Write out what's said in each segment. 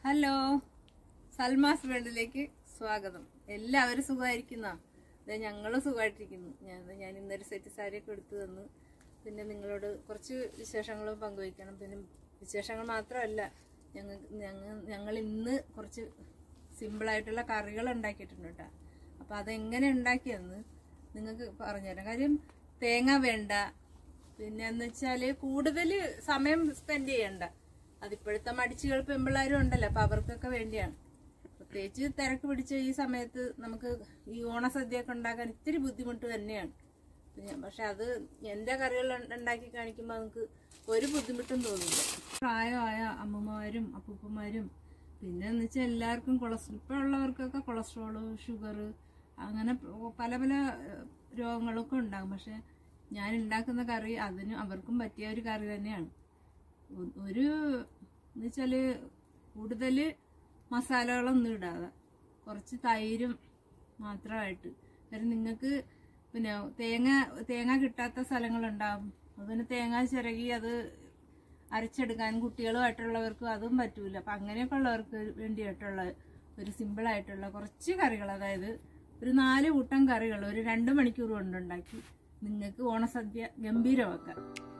Hello സൽമാസ് വേൾഡിലേക്ക് സ്വാഗതം എല്ലാവരും സുഖമായിരിക്കുന്ന ഞങ്ങളും സുഖമായിട്ടിരിക്കുന്നു ഞാൻ ഞാൻ ഇന്നൊരു സെറ്റ് സാരിയൊക്കെ എടുത്തു തന്നു പിന്നെ നിങ്ങളോട് കുറച്ച് വിശേഷങ്ങളും പങ്കുവയ്ക്കണം പിന്നെ വിശേഷങ്ങൾ മാത്രമല്ല ഞങ്ങൾ ഞങ്ങൾ ഞങ്ങൾ ഇന്ന് കുറച്ച് സിമ്പിളായിട്ടുള്ള കറികൾ ഉണ്ടാക്കിയിട്ടുണ്ട് കേട്ടോ അപ്പോൾ അതെങ്ങനെ ഉണ്ടാക്കിയെന്ന് നിങ്ങൾക്ക് പറഞ്ഞുതരാം കാര്യം തേങ്ങ വേണ്ട പിന്നെ എന്ന് വെച്ചാൽ കൂടുതൽ സമയം സ്പെൻഡ് ചെയ്യണ്ട അതിപ്പോഴത്തെ മടിച്ചുകൾ പെമ്പിള്ളാരും ഉണ്ടല്ലോ അപ്പൊ അവർക്കൊക്കെ വേണ്ടിയാണ് പ്രത്യേകിച്ച് തിരക്ക് പിടിച്ച ഈ സമയത്ത് നമുക്ക് ഈ ഓണസദ്യയൊക്കെ ഉണ്ടാക്കാൻ ഇത്തിരി ബുദ്ധിമുട്ട് തന്നെയാണ് പിന്നെ പക്ഷെ അത് എൻ്റെ കറികൾ ഉണ്ടാക്കി കാണിക്കുമ്പോൾ നമുക്ക് ഒരു ബുദ്ധിമുട്ടും തോന്നില്ല പ്രായമായ അമ്മമാരും അപ്പൂപ്പന്മാരും പിന്നെ എന്ന് വെച്ചാൽ എല്ലാവർക്കും കൊളസ്ട്രോൾ ഇപ്പോൾ ഉള്ളവർക്കൊക്കെ കൊളസ്ട്രോള് ഷുഗർ അങ്ങനെ പല പല ഏഹ്, രോഗങ്ങളൊക്കെ ഉണ്ടാകും പക്ഷെ ഞാൻ ഉണ്ടാക്കുന്ന കറി അതിന് അവർക്കും പറ്റിയ ഒരു കറി തന്നെയാണ് ഒ- ഒരു എന്ന് വെച്ചാല് കൂടുതൽ മസാലകളൊന്നും ഇടാതെ കുറച്ച് തൈരും മാത്രമായിട്ട് കാര്യം നിങ്ങൾക്ക് പിന്നെ തേങ്ങ തേങ്ങ കിട്ടാത്ത സ്ഥലങ്ങളുണ്ടാവും അതുപോലെ തേങ്ങ ചിരകി അത് അരച്ചെടുക്കാൻ കുട്ടികളുമായിട്ടുള്ളവർക്കും അതും പറ്റൂല അപ്പം അങ്ങനെയൊക്കെ ഉള്ളവർക്ക് വേണ്ടിയിട്ടുള്ള ഒരു സിമ്പിളായിട്ടുള്ള കുറച്ച് കറികൾ അതായത് ഒരു നാല് കൂട്ടം കറികൾ ഒരു രണ്ട് മണിക്കൂർ കൊണ്ടുണ്ടാക്കി നിങ്ങൾക്ക് ഓണസദ്യ ഗംഭീരമാക്കാം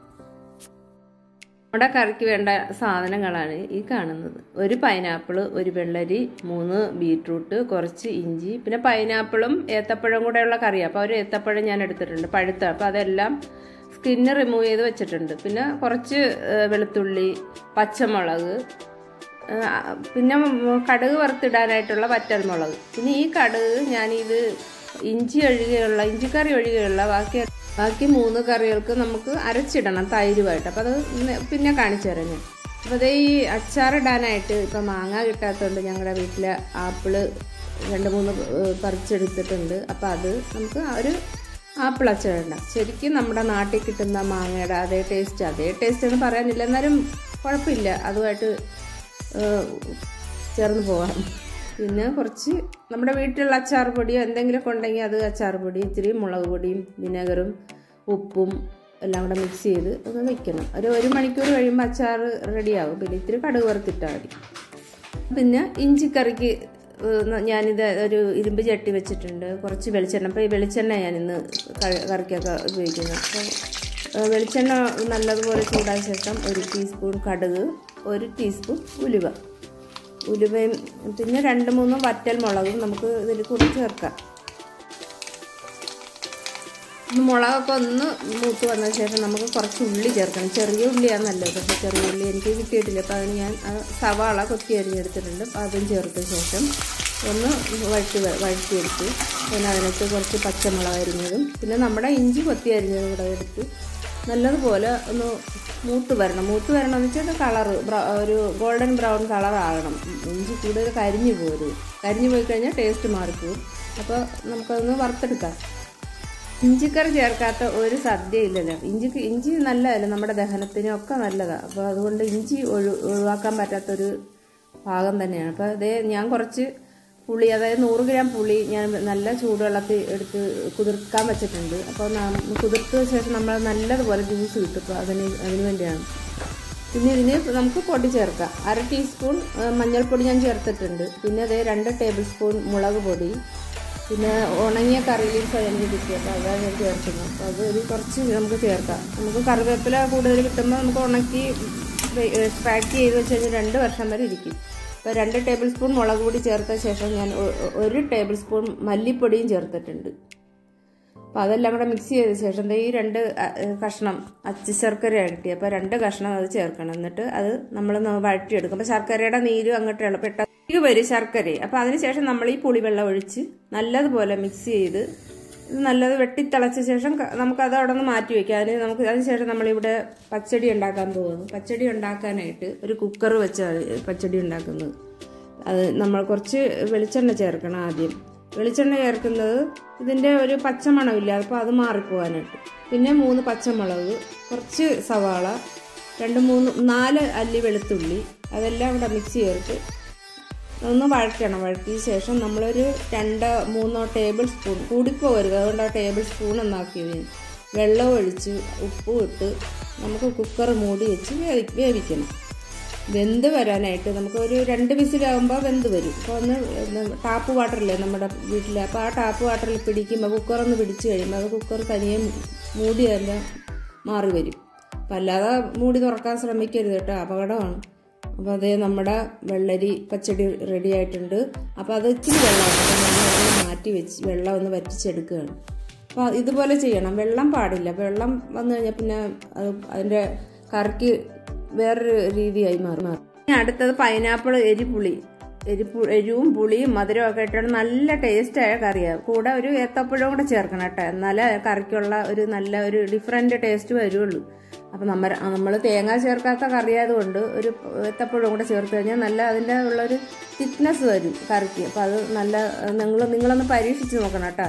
നമ്മുടെ കറിക്ക് വേണ്ട സാധനങ്ങളാണ് ഈ കാണുന്നത് ഒരു പൈനാപ്പിൾ ഒരു വെള്ളരി മൂന്ന് ബീട്രൂട്ട് കുറച്ച് ഇഞ്ചി പിന്നെ പൈനാപ്പിളും ഏത്തപ്പഴം കൂടെയുള്ള കറിയാണ് അപ്പോൾ ഒരു ഏത്തപ്പഴം ഞാൻ എടുത്തിട്ടുണ്ട് പഴുത്ത അപ്പോൾ അതെല്ലാം സ്കിന്ന് റിമൂവ് ചെയ്ത് വെച്ചിട്ടുണ്ട് പിന്നെ കുറച്ച് ഏഹ്, വെളുത്തുള്ളി പച്ചമുളക് ഏഹ്, പിന്നെ കടുക് വറുത്തിടാനായിട്ടുള്ള വറ്റൽമുളക് പിന്നെ ഈ കടുക് ഞാനിത് ഇഞ്ചി ഒഴികെയുള്ള ഇഞ്ചിക്കറി ഒഴികെയുള്ള ബാക്കി ബാക്കി മൂന്ന് കറികൾക്ക് നമുക്ക് അരച്ചിടണം തൈരുമായിട്ട് അപ്പോൾ അത് ഇന്ന് പിന്നെ കാണിച്ചു തരാം ഞാൻ അപ്പോൾ അതേ ഈ അച്ചാറിടാനായിട്ട് ഇപ്പം മാങ്ങ കിട്ടാത്തതുകൊണ്ട് ഞങ്ങളുടെ വീട്ടിലെ ആപ്പിള് രണ്ട് മൂന്ന് ഏഹ്, പറിച്ചെടുത്തിട്ടുണ്ട് അപ്പോൾ അത് നമുക്ക് ആ ഒരു ആപ്പിൾ അച്ചാറിടാം ശരിക്കും നമ്മുടെ നാട്ടിൽ കിട്ടുന്ന മാങ്ങയുടെ അതേ ടേസ്റ്റ് അതേ ടേസ്റ്റ് എന്ന് പറയാനില്ല എന്നാലും കുഴപ്പമില്ല അതുമായിട്ട് ഏഹ്, ചേർന്ന് പോകാം പിന്നെ കുറച്ച് നമ്മുടെ വീട്ടിലുള്ള അച്ചാർ പൊടിയോ എന്തെങ്കിലുമൊക്കെ ഉണ്ടെങ്കിൽ അത് അച്ചാർ പൊടി ഇച്ചിരി മുളക് പൊടിയും വിനെഗറും ഉപ്പും എല്ലാം കൂടെ മിക്സ് ചെയ്ത് ഒന്ന് വെക്കണം ഒരു ഒരു മണിക്കൂർ കഴിയുമ്പോൾ അച്ചാർ റെഡിയാവും പിന്നെ ഇത്തിരി കടുക് വറുത്തിട്ടാൽ മതി പിന്നെ ഇഞ്ചിക്കറിക്ക് ഏഹ് ഞാനിത് ഒരു ഇരുമ്പ് ചട്ടി വെച്ചിട്ടുണ്ട് കുറച്ച് വെളിച്ചെണ്ണ അപ്പോൾ ഈ വെളിച്ചെണ്ണ ഞാനിന്ന് ക- കറിക്കൊക്കെ ഉപയോഗിക്കുന്നത് അപ്പോൾ ഏഹ് വെളിച്ചെണ്ണ നല്ലതുപോലെ ചൂടായ ശേഷം ഒരു ടീസ്പൂൺ കടുക് ഒരു ടീസ്പൂൺ ഉലുവ ഉലുവയും പിന്നെ രണ്ട് മൂന്ന് വറ്റൽ മുളകും നമുക്ക് ഇതിൽ കൂടി ചേർക്കാം ഒന്ന് മുളകൊക്കെ ഒന്ന് മൂത്ത് വന്ന ശേഷം നമുക്ക് കുറച്ച് ഉള്ളി ചേർക്കണം ചെറിയ ഉള്ളിയാണ് നല്ലത് പക്ഷേ ചെറിയ ഉള്ളി എനിക്ക് കിട്ടിയിട്ടില്ല അപ്പോൾ അതിന് ഞാൻ ആ സവാള കൊത്തി അരിഞ്ഞെടുത്തിട്ടുണ്ട് അപ്പോൾ അതും ചേർത്ത ശേഷം ഒന്ന് വഴറ്റി വ- വഴറ്റിയെടുത്ത് പിന്നെ അതിനകത്ത് കുറച്ച് പച്ചമുളക് അരിഞ്ഞതും പിന്നെ നമ്മുടെ ഇഞ്ചി കൊത്തി അരിഞ്ഞതും കൂടെ എടുത്ത് നല്ലതുപോലെ ഒന്ന് മൂത്ത് വരണം മൂത്ത് വരണം എന്ന് വെച്ചാൽ കളർ ഒരു ഗോൾഡൻ ബ്രൗൺ കളർ ആകണം ഇഞ്ചി കൂടുതൽ കരിഞ്ഞു പോരും കരിഞ്ഞു പോയി കഴിഞ്ഞാൽ ടേസ്റ്റ് മാറിപ്പോവും അപ്പോൾ നമുക്കതൊന്ന് വറുത്തെടുക്കാം ഇഞ്ചിക്കറി ചേർക്കാത്ത ഒരു സദ്യ ഇല്ലല്ലോ ഇഞ്ചി ഇഞ്ചി നല്ലതല്ലേ നമ്മുടെ ദഹനത്തിനും ഒക്കെ നല്ലതാണ് അപ്പോൾ അതുകൊണ്ട് ഇഞ്ചി ഒഴി ഒഴിവാക്കാൻ പറ്റാത്തൊരു ഭാഗം തന്നെയാണ് അപ്പോൾ അതേ ഞാൻ കുറച്ച് പുളി അതായത് നൂറ് ഗ്രാം പുളി ഞാൻ നല്ല ചൂടുവെള്ളത്തിൽ എടുത്ത് കുതിർക്കാൻ വെച്ചിട്ടുണ്ട് അപ്പോൾ ന- കുതിർത്ത ശേഷം നമ്മൾ നല്ലതുപോലെ ജ്യൂസ് കിട്ടും അപ്പോൾ അതിന് അതിന് വേണ്ടിയാണ് പിന്നെ ഇതിന് നമുക്ക് പൊടി ചേർക്കാം അര ടീസ്പൂൺ ആ, മഞ്ഞൾപ്പൊടി ഞാൻ ചേർത്തിട്ടുണ്ട് പിന്നെ അതേ രണ്ട് ടേബിൾ സ്പൂൺ മുളക് പൊടി പിന്നെ ഉണങ്ങിയ കറി ലീവ്സ് എനിക്ക് കിട്ടി അപ്പോൾ അതാണ് ഞാൻ ചേർക്കുന്നത് അപ്പോൾ അത് ഒരു കുറച്ച് നമുക്ക് ചേർക്കാം നമുക്ക് കറിവേപ്പില കൂടുതൽ കിട്ടുമ്പോൾ നമുക്ക് ഉണക്കി പാക്ക് ചെയ്ത് വെച്ച് കഴിഞ്ഞാൽ രണ്ട് വർഷം വരെ ഇരിക്കും അപ്പോൾ രണ്ട് ടേബിൾ സ്പൂൺ മുളക് പൊടി ചേർത്ത ശേഷം ഞാൻ ഒ- ഒരു ടേബിൾ സ്പൂൺ മല്ലിപ്പൊടിയും ചേർത്തിട്ടുണ്ട് അപ്പോൾ അതെല്ലാം കൂടെ മിക്സ് ചെയ്ത ശേഷം ദേ ഈ രണ്ട് അ, ഏ, കഷ്ണം അച്ചി ശർക്കര കിട്ടി അപ്പോൾ രണ്ട് കഷ്ണം അത് ചേർക്കണം എന്നിട്ട് അത് നമ്മൾ വഴറ്റിയെടുക്കും അപ്പോൾ ശർക്കരയുടെ നീര് അങ്ങോട്ട് ഇളപ്പെട്ട ഇത് വരും ശർക്കര അപ്പോൾ അതിനുശേഷം നമ്മൾ ഈ പുളിവെള്ളം ഒഴിച്ച് നല്ലതുപോലെ മിക്സ് ചെയ്ത് ഇത് നല്ലത് വെട്ടിത്തിളച്ച ശേഷം ക- നമുക്കത് അവിടെ നിന്ന് മാറ്റി വയ്ക്കാം അതിന് നമുക്ക് അതിനുശേഷം നമ്മളിവിടെ പച്ചടി ഉണ്ടാക്കാൻ പോകുന്നു പച്ചടി ഉണ്ടാക്കാനായിട്ട് ഒരു കുക്കർ വെച്ചാണ് പച്ചടി ഉണ്ടാക്കുന്നത് അത് നമ്മൾ കുറച്ച് വെളിച്ചെണ്ണ ചേർക്കണം ആദ്യം വെളിച്ചെണ്ണ ചേർക്കുന്നത് ഇതിൻ്റെ ഒരു പച്ചമണമില്ല അപ്പോൾ അത് മാറിപ്പോകാനായിട്ട് പിന്നെ മൂന്ന് പച്ചമുളക് കുറച്ച് സവാള രണ്ട് മൂന്ന് നാല് അല്ലി വെളുത്തുള്ളി അതെല്ലാം കൂടെ മിക്സ് ചേർത്ത് ഒന്ന് വഴറ്റണം വഴറ്റിയ ശേഷം നമ്മളൊരു രണ്ട് മൂന്നോ ടേബിൾ സ്പൂൺ കൂടിപ്പോകരുത് അതുകൊണ്ട് ആ ടേബിൾ സ്പൂൺ ഒന്നാക്കിയത് ഞാൻ വെള്ളം ഒഴിച്ച് ഉപ്പും ഇട്ട് നമുക്ക് കുക്കർ മൂടി വെച്ച് വേവി വേവിക്കണം വെന്ത് വരാനായിട്ട് നമുക്ക് ഒരു രണ്ട് വിസിലാകുമ്പോൾ വെന്ത് വരും അപ്പോൾ ഒന്ന് ടാപ്പ് വാട്ടറില്ലേ നമ്മുടെ വീട്ടിൽ അപ്പോൾ ആ ടാപ്പ് വാട്ടറിൽ പിടിക്കുമ്പോൾ കുക്കറൊന്ന് പിടിച്ച് കഴിയുമ്പോൾ അത് കുക്കർ തനിയെ മൂടിയെല്ലാം മാറി വരും അപ്പം അല്ലാതെ മൂടി തുറക്കാൻ ശ്രമിക്കരുത് കേട്ടോ അപകടമാണ് അപ്പോൾ അതേ നമ്മുടെ വെള്ളരി പച്ചടി റെഡി ആയിട്ടുണ്ട് അപ്പോൾ അത് ഇച്ചിരി വെള്ളമാണ് അപ്പോൾ നമ്മൾ മാറ്റി വെച്ച് വെള്ളം ഒന്ന് വറ്റിച്ചെടുക്കുകയാണ് അപ്പോൾ ഇതുപോലെ ചെയ്യണം വെള്ളം പാടില്ല വെള്ളം വന്നു കഴിഞ്ഞാൽ പിന്നെ അത് അതിൻ്റെ കറിക്ക് വേറൊരു രീതിയായി മാറി മാറും ഇനി അടുത്തത് പൈനാപ്പിൾ എരിപുളി എരിപ്പു എരിവും പുളിയും മധുരവും ഒക്കെ ഇട്ടാണ് നല്ല ടേസ്റ്റായ കറിയാണ് കൂടെ ഒരു ഏത്തപ്പഴവും കൂടെ ചേർക്കണം കേട്ടോ എന്നാലേ കറിക്കുള്ള ഒരു നല്ല ഒരു ഡിഫറെൻറ്റ് ടേസ്റ്റ് വരുള്ളൂ അപ്പം നമ്മൾ നമ്മൾ തേങ്ങ ചേർക്കാത്ത കറിയായതുകൊണ്ട് ഒരു ഏത്തപ്പഴവും കൂടെ ചേർത്ത് കഴിഞ്ഞാൽ നല്ല അതിൻ്റെ ഉള്ളൊരു തിക്നെസ് വരും കറിക്ക് അപ്പം അത് നല്ല നിങ്ങൾ നിങ്ങളൊന്ന് പരീക്ഷിച്ച് നോക്കണം കേട്ടോ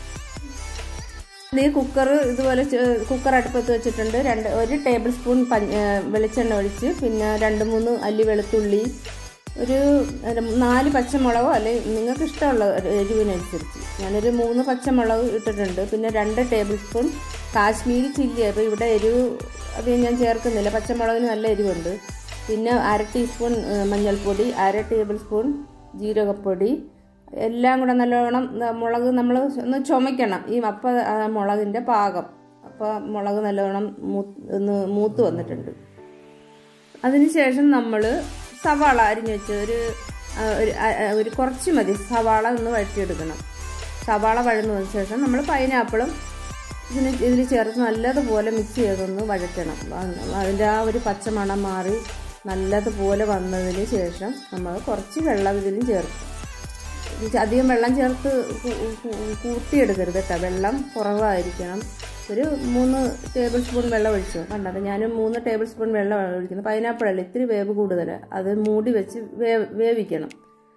ഈ കുക്കർ ഇതുപോലെ കുക്കർ അടുപ്പത്ത് വെച്ചിട്ടുണ്ട് രണ്ട് ഒരു ടേബിൾ സ്പൂൺ വെളിച്ചെണ്ണ ഒഴിച്ച് പിന്നെ രണ്ട് മൂന്ന് അല്ലി വെളുത്തുള്ളി ഒരു നാല് പച്ചമുളകോ അല്ലെങ്കിൽ നിങ്ങൾക്ക് ഇഷ്ടമുള്ള എരിവിനനുസരിച്ച് ഞാനൊരു മൂന്ന് പച്ചമുളക് ഇട്ടിട്ടുണ്ട് പിന്നെ രണ്ട് ടേബിൾ സ്പൂൺ കാശ്മീരി ചില്ലി അപ്പോൾ ഇവിടെ എരിവ് അധികം ഞാൻ ചേർക്കുന്നില്ല പച്ചമുളകിന് നല്ല എരിവുണ്ട് പിന്നെ അര ടീസ്പൂൺ മഞ്ഞൾപ്പൊടി അര ടേബിൾ സ്പൂൺ ജീരകപ്പൊടി എല്ലാം കൂടെ നല്ലോണം മുളക് നമ്മൾ ഒന്ന് ചുമയ്ക്കണം ഈ അപ്പം മുളകിൻ്റെ പാകം അപ്പോൾ മുളക് നല്ലോണം ഒന്ന് മൂത്ത് വന്നിട്ടുണ്ട് അതിനുശേഷം നമ്മൾ സവാള അരിഞ്ഞ് വെച്ച് ഒരു ഒരു കുറച്ച് മതി സവാള ഒന്ന് വഴറ്റിയെടുക്കണം സവാള വഴന്നതിന് ശേഷം നമ്മൾ പൈനാപ്പിളും ഇതിന് ഇതിൽ ചേർത്ത് നല്ലതുപോലെ മിക്സ് ചെയ്തൊന്ന് വഴറ്റണം അതിൻ്റെ ആ ഒരു പച്ചമണം മാറി നല്ലതുപോലെ വന്നതിന് ശേഷം നമ്മൾ കുറച്ച് വെള്ളം ഇതിലും ചേർക്കും അധികം വെള്ളം ചേർത്ത് കൂട്ടിയെടുക്കരുത് കേട്ടോ വെള്ളം കുറവായിരിക്കണം ഒരു മൂന്ന് ടേബിൾ സ്പൂൺ വെള്ളം ഒഴിച്ചു കണ്ടത് ഞാൻ മൂന്ന് ടേബിൾ സ്പൂൺ വെള്ളം ഒഴിക്കുന്നത് പൈനാപ്പിൾ അല്ല ഇത്തിരി വേവ് കൂടുതൽ അത് മൂടി വെച്ച് വേവിക്കണം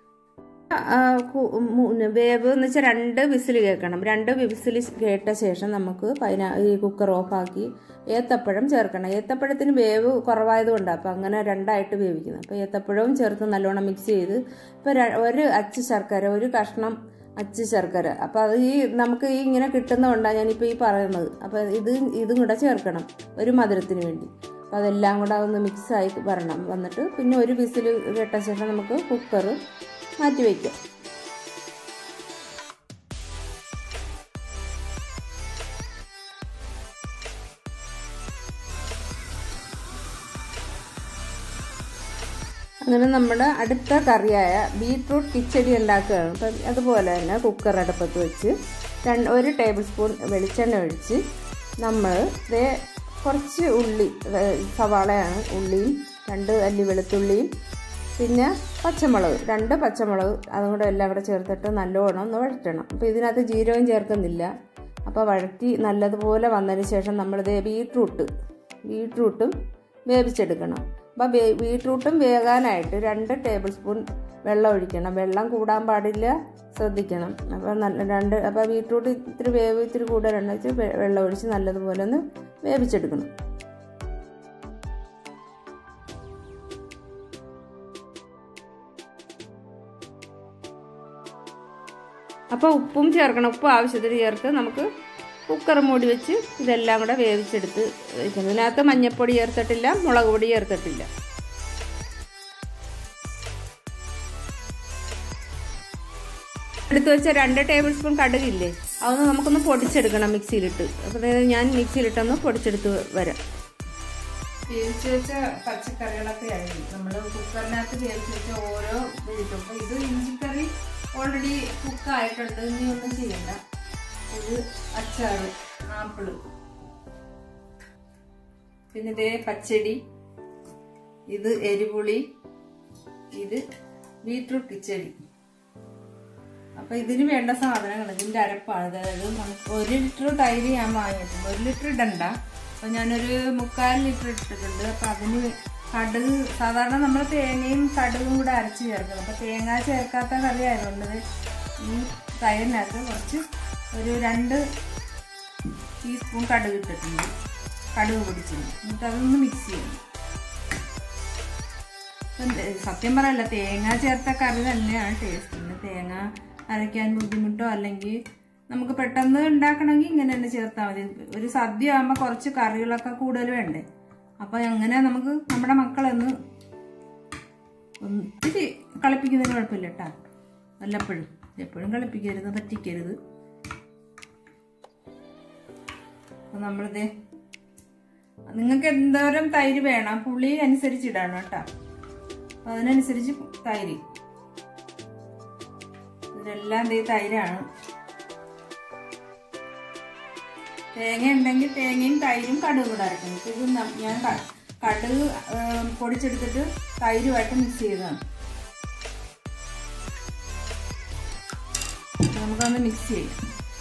വേവ് എന്ന് വെച്ചാൽ രണ്ട് വിസിൽ കേൾക്കണം രണ്ട് വിസിൽ കേട്ട ശേഷം നമുക്ക് പൈനാ ഈ കുക്കർ ഓഫാക്കി ഏത്തപ്പഴം ചേർക്കണം ഏത്തപ്പഴത്തിന് വേവ് കുറവായതുകൊണ്ടാണ് അപ്പോൾ അങ്ങനെ രണ്ടായിട്ട് വേവിക്കുന്നത് അപ്പോൾ ഏത്തപ്പഴവും ചേർത്ത് നല്ലോണം മിക്സ് ചെയ്ത് ഇപ്പോൾ ഒരു അച്ച് ശർക്കര ഒരു കഷ്ണം അച്ച് ശർക്കര അപ്പോൾ അത് ഈ നമുക്ക് ഈ ഇങ്ങനെ കിട്ടുന്നതുകൊണ്ടാണ് ഞാനിപ്പോൾ ഈ പറയുന്നത് അപ്പോൾ ഇത് ഇതും കൂടെ ചേർക്കണം ഒരു മധുരത്തിന് വേണ്ടി അപ്പോൾ അതെല്ലാം കൂടെ ഒന്ന് മിക്സായി വരണം വന്നിട്ട് പിന്നെ ഒരു വിസിൽ കേട്ട ശേഷം നമുക്ക് കുക്കർ മാറ്റി വയ്ക്കാം അങ്ങനെ നമ്മുടെ അടുത്ത കറിയായ ബീട്രൂട്ട് കിച്ചടി ഉണ്ടാക്കുകയാണ് അപ്പം അതുപോലെ തന്നെ കുക്കർ അടുപ്പത്ത് വെച്ച് രണ്ട് ഒരു ടേബിൾ സ്പൂൺ വെളിച്ചെണ്ണ ഒഴിച്ച് നമ്മൾ ഇതേ കുറച്ച് ഉള്ളി സവാളയാണ് ഉള്ളിയും രണ്ട് അല്ലി വെളുത്തുള്ളിയും പിന്നെ പച്ചമുളക് രണ്ട് പച്ചമുളക് അതും കൂടെ എല്ലാം കൂടെ ചേർത്തിട്ട് നല്ലോണം ഒന്ന് വഴറ്റണം അപ്പോൾ ഇതിനകത്ത് ജീരകം ചേർക്കുന്നില്ല അപ്പോൾ വഴറ്റി നല്ലതുപോലെ വന്നതിന് ശേഷം നമ്മളിത് ബീട്രൂട്ട് ബീട്രൂട്ടും വേവിച്ചെടുക്കണം അപ്പോൾ ബീട്രൂട്ടും വേകാനായിട്ട് രണ്ട് ടേബിൾ സ്പൂൺ വെള്ളം ഒഴിക്കണം വെള്ളം കൂടാൻ പാടില്ല ശ്രദ്ധിക്കണം അപ്പോൾ നല്ല രണ്ട് അപ്പോൾ ബീട്രൂട്ട് ഇത്തിരി വേവ് ഇത്തിരി കൂടുതലുണ്ട് വെച്ച് വെള്ളം ഒഴിച്ച് നല്ലതുപോലെ ഒന്ന് വേവിച്ചെടുക്കണം അപ്പോൾ ഉപ്പും ചേർക്കണം ഉപ്പ് ആവശ്യത്തിന് ചേർത്ത് നമുക്ക് കുക്കർ മൂടി വെച്ച് ഇതെല്ലാം കൂടെ വേവിച്ചെടുത്ത് വയ്ക്കണം ഇതിനകത്ത് മഞ്ഞൾപ്പൊടി ചേർത്തിട്ടില്ല മുളക് പൊടി ചേർത്തിട്ടില്ല എടുത്ത് വെച്ച രണ്ട് ടേബിൾ സ്പൂൺ കടുകില്ലേ അതൊന്ന് നമുക്കൊന്ന് പൊടിച്ചെടുക്കണം മിക്സിയിലിട്ട് അപ്പോൾ ഞാൻ മിക്സിയിലിട്ടൊന്ന് പൊടിച്ചെടുത്ത് വരാം വേവിച്ച് വെച്ച പച്ചക്കറികളൊക്കെ ആയി നമ്മൾ കുക്കറിനകത്ത് വേവിച്ച് വെച്ച ഓരോ ഇതിട്ടും അപ്പോൾ ഇത് ഇഞ്ചിക്കറി ഓൾറെഡി കുക്കായിട്ടുണ്ട് ഇനി ഒന്നും ചെയ്യണ്ട ഇത് അച്ചാറ് ആപ്പിള് പിന്നെ ഇതേ പച്ചടി ഇത് എരിപുളി ഇത് ബീട്രൂട്ട് കിച്ചടി അപ്പൊ ഇതിന് വേണ്ട സാധനങ്ങൾ ഇതിന്റെ അരപ്പാണ് അതായത് നമുക്ക് ഒരു ലിറ്റർ തൈര് ഞാൻ വാങ്ങിയിട്ടുണ്ട് ഒരു ലിറ്റർ ഇടണ്ട അപ്പൊ ഞാനൊരു മുക്കാൽ ലിറ്റർ ഇട്ടിട്ടുണ്ട് അപ്പൊ അതിന് കടുക് സാധാരണ നമ്മൾ തേങ്ങയും കടുകും കൂടെ അരച്ച് ചേർക്കണം അപ്പൊ തേങ്ങ ചേർക്കാത്ത കറി ആയതുകൊണ്ട് ഈ തൈരിനകത്ത് കുറച്ച് ഒരു രണ്ട് ടീസ്പൂൺ കടുക് ഇട്ടിട്ടുണ്ട് കടുക് പൊടിച്ചിട്ടുണ്ട് എന്നിട്ട് അതൊന്ന് മിക്സ് ചെയ്യണം സത്യം പറയല്ല തേങ്ങ ചേർത്ത കറി തന്നെയാണ് ടേസ്റ്റ് പിന്നെ തേങ്ങ അരയ്ക്കാൻ ബുദ്ധിമുട്ടോ അല്ലെങ്കിൽ നമുക്ക് പെട്ടെന്ന് ഉണ്ടാക്കണമെങ്കിൽ ഇങ്ങനെ തന്നെ ചേർത്താൽ മതി ഒരു സദ്യ ആകുമ്പോൾ കുറച്ച് കറികളൊക്കെ കൂടുതൽ വേണ്ടേ അപ്പോൾ അങ്ങനെ നമുക്ക് നമ്മുടെ മക്കളൊന്ന് ഒത്തിരി കളിപ്പിക്കുന്നതിന് കുഴപ്പമില്ല കേട്ടാ വല്ലപ്പോഴും എപ്പോഴും കളിപ്പിക്കരുത് പറ്റിക്കരുത് അപ്പം നമ്മളിത് നിങ്ങൾക്ക് എന്തോരം തൈര് വേണം പുളി അനുസരിച്ച് ഇടണം കേട്ടോ അപ്പം അതിനനുസരിച്ച് തൈര് ഇതെല്ലാം ദേ തൈരാണ് തേങ്ങ ഉണ്ടെങ്കിൽ തേങ്ങയും തൈരും കടുകും കൂടെ അരക്കണം ഇപ്പം ഇത് ന- ഞാൻ ക- കടുക് ഏം, പൊടിച്ചെടുത്തിട്ട് തൈരുമായിട്ട് മിക്സ് ചെയ്തതാണ് അപ്പൊ നമുക്കൊന്ന് മിക്സ് ചെയ്യാം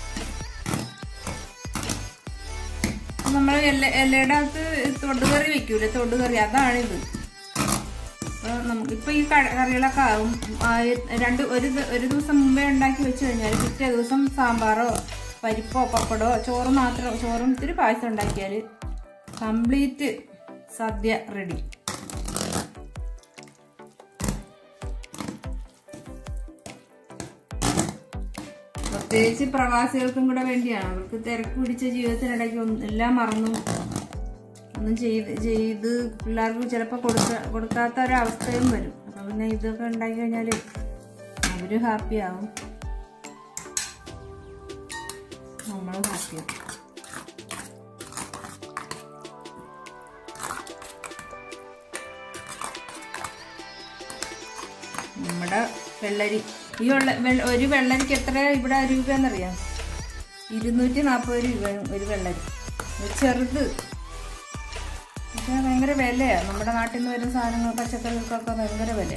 നമ്മൾ എല്ല എല്ലയുടെ അകത്ത് തൊടുകറി വെക്കൂലേ തൊടുകറി അതാണിത് അപ്പോൾ നമുക്ക് ഇപ്പോൾ ഈ ക- കറികളൊക്കെ ആവും ആ, രണ്ട് ഒരു ദി- ഒരു ദിവസം മുമ്പേ ഉണ്ടാക്കി വെച്ച് കഴിഞ്ഞാൽ പിറ്റേ ദിവസം സാമ്പാറോ പരിപ്പോ പപ്പടോ ചോറ് മാത്രം ചോറും ഇത്തിരി പായസം ഉണ്ടാക്കിയാൽ കംപ്ലീറ്റ് സദ്യ റെഡി പ്രത്യേകിച്ച് പ്രവാസികൾക്കും കൂടെ വേണ്ടിയാണ് അവർക്ക് തിരക്ക് പിടിച്ച ജീവിതത്തിനിടയ്ക്ക് ഒന്ന് എല്ലാം മറന്നു ഒന്നും ചെയ്ത് ചെയ്ത് പിള്ളേർക്ക് ചിലപ്പോൾ കൊടുക്ക കൊടുക്കാത്ത ഒരവസ്ഥയും വരും അപ്പം പിന്നെ ഇതൊക്കെ ഉണ്ടാക്കി കഴിഞ്ഞാൽ അവര് ഹാപ്പി ആവും നമ്മളും ഹാപ്പിയാവും നമ്മുടെ വെള്ളരി ഈ വെള്ള വെ- ഒരു വെള്ളരിക്ക് എത്ര ഇവിടെ രൂപയെന്നറിയാം ഇരുന്നൂറ്റി നാൽപ്പത് രൂപ ഒരു വെള്ളരി ഇത് ചെറുത് പക്ഷേ ഭയങ്കര വിലയാണ് നമ്മുടെ നാട്ടിൽ നിന്ന് വരുന്ന സാധനങ്ങൾ പച്ചക്കറികൾക്കൊക്കെ ഭയങ്കര വില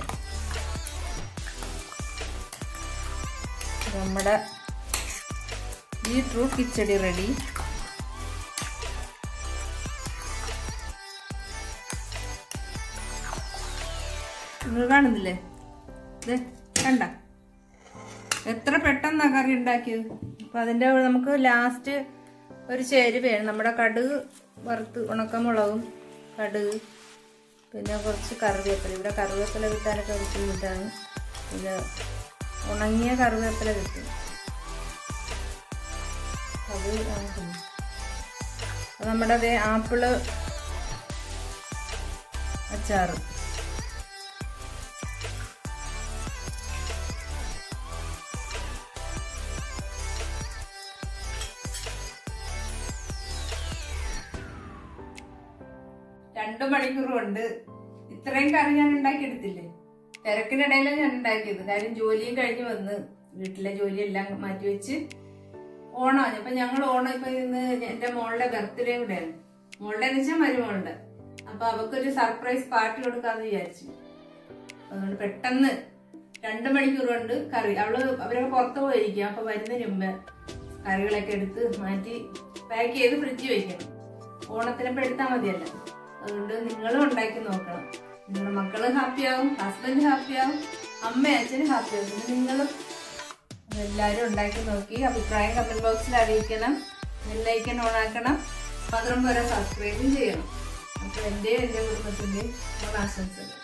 നമ്മുടെ ബീട്രൂട്ട് കിച്ചടി റെഡി നിങ്ങൾ കാണുന്നില്ലേ ഇത് കണ്ട എത്ര പെട്ടെന്നാ കറി ഉണ്ടാക്കിയത് അപ്പൊ അതിന്റെ കൂടെ നമുക്ക് ലാസ്റ്റ് ഒരു ചേരുവ വേണം നമ്മുടെ കടുക് വറുത്ത് ഉണക്കമുളകും കടുക് പിന്നെ കുറച്ച് കറിവേപ്പില ഇവിടെ കറിവേപ്പില കിട്ടാനൊക്കെ ബുദ്ധിമുട്ടാണ് പിന്നെ ഉണങ്ങിയ കറിവേപ്പില കിട്ടും അത് വാങ്ങിക്കുന്നു. അത് നമ്മുടെ അതേ ആപ്പിള് അച്ചാറ് രണ്ടു മണിക്കൂർ കൊണ്ട് ഇത്രയും കറി ഞാൻ ഉണ്ടാക്കിയെടുത്തില്ലേ തിരക്കിനിടയിലാണ് ഞാൻ ഉണ്ടാക്കിയത് കാര്യം ജോലിയും കഴിഞ്ഞ് വന്ന് വീട്ടിലെ ജോലിയെല്ലാം മാറ്റി വെച്ച് ഓണമാണ് അപ്പൊ ഞങ്ങൾ ഓണം ഇപ്പൊ ഇന്ന് എന്റെ മോളുടെ ബർത്ത്ഡേ കൂടെയാണ് മോളുടെ എന്ന് വെച്ചാൽ മരുമോളുടെ അപ്പൊ അവക്കൊരു സർപ്രൈസ് പാർട്ടി കൊടുക്കാന്ന് വിചാരിച്ചു അതുകൊണ്ട് പെട്ടെന്ന് രണ്ടു മണിക്കൂർ കൊണ്ട് കറി അവള് അവരൊക്കെ പുറത്ത് പോയിരിക്കും അപ്പൊ വരുന്നതിന് മുമ്പ് കറികളൊക്കെ എടുത്ത് മാറ്റി പാക്ക് ചെയ്ത് ഫ്രിഡ്ജിൽ വെക്കണം ഓണത്തിനപ്പം എടുത്താൽ മതിയല്ല അതുകൊണ്ട് നിങ്ങളും ഉണ്ടാക്കി നോക്കണം നിങ്ങളുടെ മക്കള് ഹാപ്പിയാവും ഹസ്ബൻഡ് ഹാപ്പിയാവും അമ്മ അച്ഛനും ഹാപ്പിയാവും പിന്നെ നിങ്ങളും എല്ലാവരും ഉണ്ടാക്കി നോക്കി അഭിപ്രായം കമന്റ് ബോക്സിൽ അറിയിക്കണം ബെല്ലൈക്കൺ ഓൺ ആക്കണം മാത്രം പോലെ സബ്സ്ക്രൈബും ചെയ്യണം അപ്പോൾ എൻ്റെയും എൻ്റെ കുടുംബത്തിൻ്റെയും ഓണാശംസകൾ